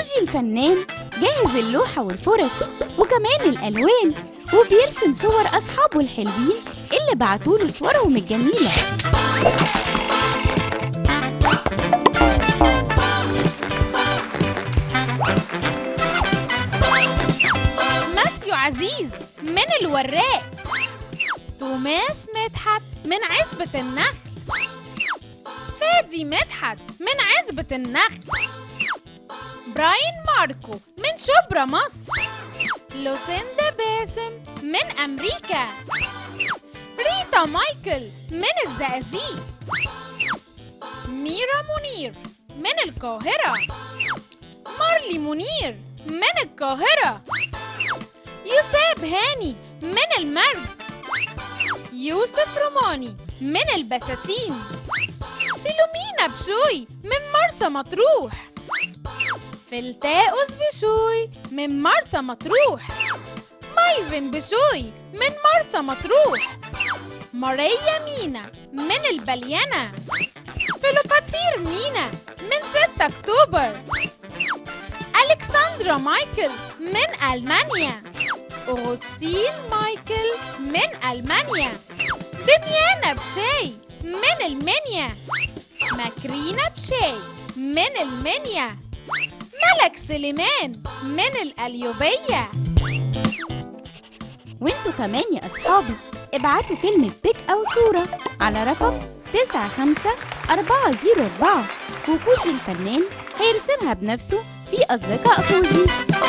كوجي الفنان جاهز اللوحة والفرش وكمان الألوان وبيرسم صور أصحابه الحلوين اللي بعتوله صورهم الجميلة ماسيو عزيز من الوراق توماس مدحت من عزبة النخل فادي مدحت من عزبة النخل براين ماركو من شبرا مصر لوسيندا باسم من أمريكا ريتا مايكل من الزقازيق ميرا منير من القاهرة مارلي منير من القاهرة يوسف هاني من المرج يوسف روماني من البساتين فيلومينا بشوي من مرسى مطروح فلتاؤس بشوي من مرسى مطروح مايفن بشوي من مرسى مطروح ماريا مينا من البليانة فيلوباتير مينا من 6 أكتوبر ألكسندرا مايكل من ألمانيا أغسطين مايكل من ألمانيا دميانا بشاي من المنيا ماكرينا بشاي من المنيا ملك سليمان من القليوبية وانتوا كمان يا أصحابي ابعتوا كلمة بيك أو صورة على رقم 95404 وكوجي الفنان هيرسمها بنفسه في أصدقاء كوجي